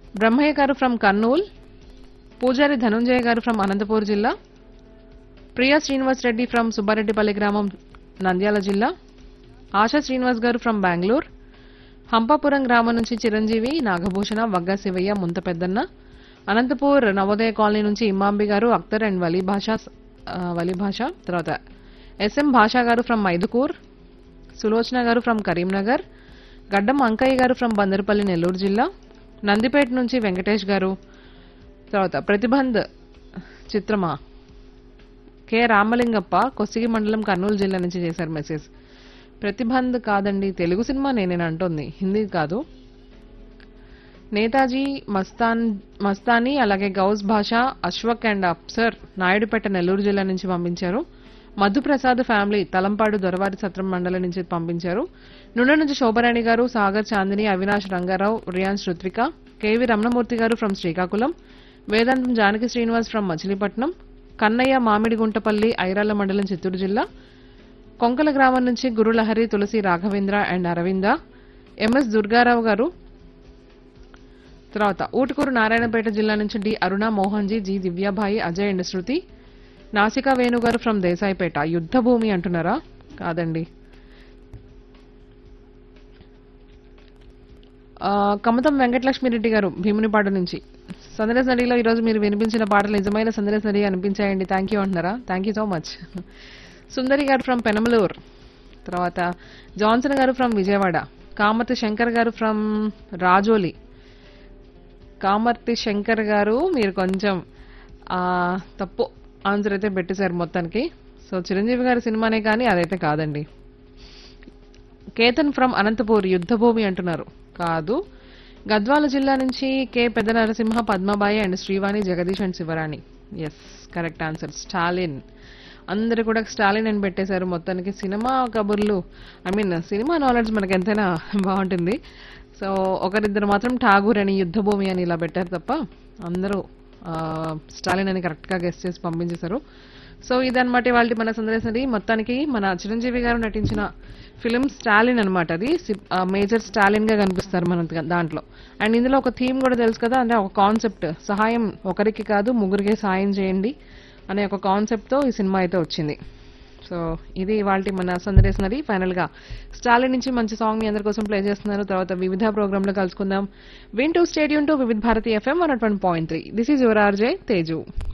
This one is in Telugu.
బ్రహ్మయ్య గారు ఫ్రమ్ కర్నూల్ పూజారి ధనుంజయ గారు ఫ్రమ్ అనంతపూర్ జిల్లా ప్రియా శ్రీనివాస్ రెడ్డి ఫ్రమ్ సుబ్బారెడ్డిపల్లి గ్రామం నంద్యాల జిల్లా ఆశా శ్రీనివాస్ గారు ఫ్రమ్ బెంగళూరు హంపాపురం గ్రామం నుంచి చిరంజీవి నాగభూషణ వగ్గ శివయ్య ముంత పెద్దన్న అనంతపూర్ నవోదయ కాలనీ నుంచి ఇమ్మాంబి గారు అఖ్తర్ అండ్ వలీ భాష ఆ, వలీ భాష తర్వాత ఎస్ఎం భాషా గారు ఫ్రమ్ మైదుకూర్ సులోచన గారు ఫ్రమ్ కరీంనగర్ గడ్డం అంకయ్య గారు ఫ్రమ్ బందరపల్లి నెల్లూరు జిల్లా నందిపేట నుంచి వెంకటేష్ గారు తర్వాత ప్రతిబంధ్ చిత్రమా కె రామలింగప్ప కొస్సిగి మండలం కర్నూలు జిల్లా నుంచి చేశారు మెసేజ్ ప్రతిబంధ్ కాదండి తెలుగు సినిమా నేనేను అంటోంది హిందీ కాదు నేతాజీ మస్తాన్ మస్తానీ అలాగే గౌస్ భాష అశ్వక్ అండ్ అప్సర్ నాయుడుపేట నెల్లూరు జిల్లా నుంచి పంపించారు మధుప్రసాద్ ఫ్యామిలీ తలంపాడు దొరవారి సత్రం మండలం నుంచి పంపించారు నుండి నుంచి Shobharani garu Sagar Chandini Avinash Rangarao Riyans Ruthvika KV Ramanamurthy garu from Srikakulam Vedantam Janaki Srinivas from Machilipatnam Kannaiah Mamidiguntapalli Irala మండలం చిత్తూరు జిల్లా కొంకల గ్రామం నుంచి గురులహరి తులసి రాఘవేంద్ర అండ్ అరవింద ఎంఎస్ దుర్గారావు గారు తర్వాత ఊటుకూరు నారాయణపేట జిల్లా నుంచి D Aruna Mohan G G Divyabai Ajay and Shruti Nasika Venu గారు ఫ్రమ్ దేశాయిపేట యుద్ధ భూమి అంటున్నారా కాదండి ఆ, కమతం వెంకటలక్ష్మిరెడ్డి గారు భీమునిపాడు నుంచి సందరేశ్ నడిలో ఈరోజు మీరు వినిపించిన పాటలు నిజమైన సందరేశ్ నడి అనిపించాయండి థ్యాంక్ యూ అంటున్నారా thank you so much Sundari garu from Penamaluru తర్వాత జాన్సన్ గారు ఫ్రమ్ విజయవాడ కామతి శంకర్ గారు ఫ్రమ్ రాజోలి కామర్తి శంకర్ గారు మీరు కొంచెం ఆ, తప్పు ఆన్సర్ అయితే పెట్టేశారు మొత్తానికి సో చిరంజీవి గారి సినిమానే కానీ అదైతే కాదండి కేతన్ ఫ్రమ్ అనంతపూర్ యుద్ధభూమి అంటున్నారు కాదు గద్వాల జిల్లా నుంచి K Pedda Narasimha Padmabai and Srivani Jagadish and Shivarani S correct answer Stalin అందరు కూడా స్టాలిన్ అని పెట్టేశారు మొత్తానికి సినిమా కబుర్లు ఐ మీన్ సినిమా నాలెడ్జ్ మనకి ఎంతైనా బాగుంటుంది సో ఒకరిద్దరు మాత్రం ఠాగూర్ అని యుద్ధభూమి అని ఇలా పెట్టారు తప్ప అందరూ ఆ, స్టాలిన్ అని కరెక్ట్గా గెస్ట్ చేసి పంపించేశారు సో ఇదన్నమాట వాళ్ళ మన సందేశం మొత్తానికి మన చిరంజీవి గారు నటించిన ఫిలిం స్టాలిన్ అనమాట అది మేజర్ స్టాలిన్ గా కనిపిస్తారు మన దాంట్లో అండ్ ఇందులో ఒక థీమ్ కూడా తెలుసు కదా అంటే ఒక కాన్సెప్ట్ సహాయం ఒకరికి కాదు ముగ్గురికి సాయం చేయండి అనే ఒక కాన్సెప్ట్ తో ఈ సినిమా అయితే వచ్చింది సో ఇది ఇవాళ మన సందేశనది ఫైనల్ గా స్టాలిన్ నుంచి మంచి సాంగ్ మీ అందరి కోసం ప్లే చేస్తున్నారు తర్వాత వివిధ ప్రోగ్రామ్ లో కలుసుకుందాం win to stadium to Vividh Bharati FM one point three this is your RJ Teju